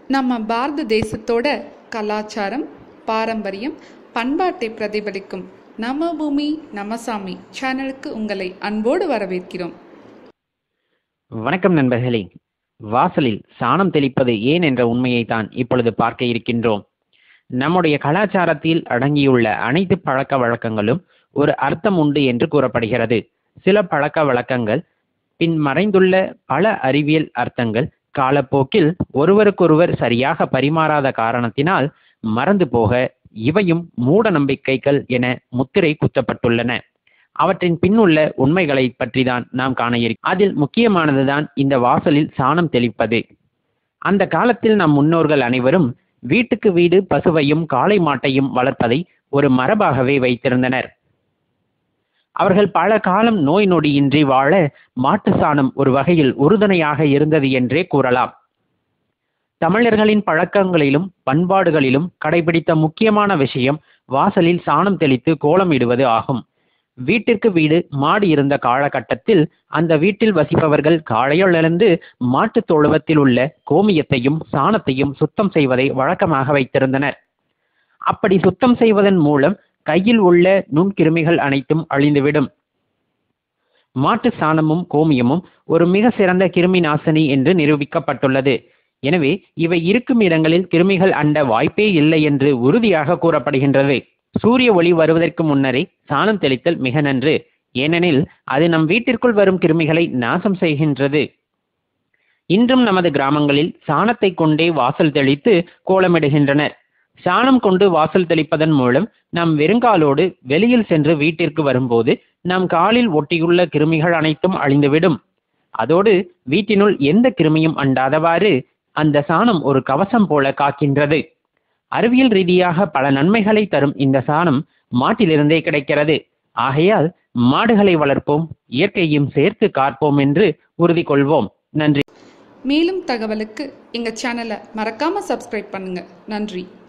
நம்ம பாரத தேசத்தோட கலாச்சாரம் பாரம்பரியம் பண்பாட்டை பிரதிபலிக்கும் நம்ம பூமி நம்ம சாமி சேனலுக்கு உங்களை அன்போடு வரவேற்கிறோம் வணக்கம் நண்பர்களே வாசலில் சாணம் தெளிப்பது ஏன் என்ற உண்மையை தான் இப்பொழுது பார்க்க இருக்கின்றோம் நம்முடைய கலாச்சாரத்தில் அடங்கியுள்ள அனைத்து பழக்க வழக்கங்களும் ஒரு அர்த்தம் உண்டு என்று கூறப்படுகிறது சில பழக்க வழக்கங்கள் பின் மறைந்துள்ள பல அறிவியல் அர்த்தங்கள் காலப்போக்கில் ஒருவருக்கொருவர் சரியாக பரிமாறாத காரணத்தினால் மறந்து போக இவையும் மூட நம்பிக்கைகள் என முத்திரை குத்தப்பட்டுள்ளன அவற்றின் பின்னுள்ள உண்மைகளை பற்றி தான் நாம் காண இருக்கிறோம் அதில் முக்கியமானதுதான் இந்த வாசலில் சாணம் தெளிப்பது அந்த காலத்தில் நம் முன்னோர்கள் அனைவரும் வீட்டுக்கு வீடு பசுவையும் காளை மாட்டையும் வளர்ப்பதை ஒரு மரபாகவே வைத்திருந்தனர் அவர்கள் பல காலம் நோய் நொடியின்றி வாழ மாட்டு சாணம் ஒரு வகையில் உறுதுணையாக இருந்தது என்றே கூறலாம் தமிழர்களின் பழக்கங்களிலும் பண்பாடுகளிலும் கடைபிடித்த முக்கியமான விஷயம் வாசலில் சாணம் தெளித்து கோலமிடுவது ஆகும் வீட்டிற்கு வீடு மாடு இருந்த காலகட்டத்தில் அந்த வீட்டில் வசிப்பவர்கள் காலையில் எழுந்து மாட்டுத் தொழுவத்தில் உள்ள கோமியத்தையும் சாணத்தையும் சுத்தம் செய்வதை வழக்கமாக வைத்திருந்தனர் அப்படி சுத்தம் செய்வதன் மூலம் கையில் உள்ள நுண்கிருமிகள் அனைத்தும் அழிந்துவிடும் மாட்டு சாணமும் கோமியமும் ஒரு மிக சிறந்த கிருமி நாசினி என்று நிரூபிக்கப்பட்டுள்ளது எனவே இவை இருக்கும் இடங்களில் கிருமிகள் அண்ட வாய்ப்பே இல்லை என்று உறுதியாக கூறப்படுகின்றது சூரிய ஒளி வருவதற்கு முன்னரே சாணம் தெளித்தல் மிக நன்று ஏனெனில் அது நம் வீட்டிற்குள் வரும் கிருமிகளை நாசம் செய்கின்றது இன்றும் நமது கிராமங்களில் சாணத்தை கொண்டே வாசல் தெளித்து கோலமிடுகின்றனர் சாணம் கொண்டு வாசல் தெளிப்பதன் மூலம் நாம் வெறுங்காலோடு வெளியில் சென்று வீட்டிற்கு வரும்போது நம் காலில் ஒட்டியுள்ள கிருமிகள் அனைத்தும் அழிந்துவிடும் அதோடு வீட்டினுள் எந்த கிருமியும் அண்டாதவாறு அந்த சாணம் ஒரு கவசம் போல காக்கின்றது அறிவியல் ரீதியாக பல நன்மைகளை தரும் இந்த சாணம் மாட்டிலிருந்தே கிடைக்கிறது ஆகையால் மாடுகளை வளர்ப்போம் இயற்கையும் சேர்த்து காப்போம் என்று உறுதி கொள்வோம் நன்றி மேலும் தகவலுக்கு எங்கள் சேனலை மறக்காமல் சப்ஸ்கிரைப் பண்ணுங்கள் நன்றி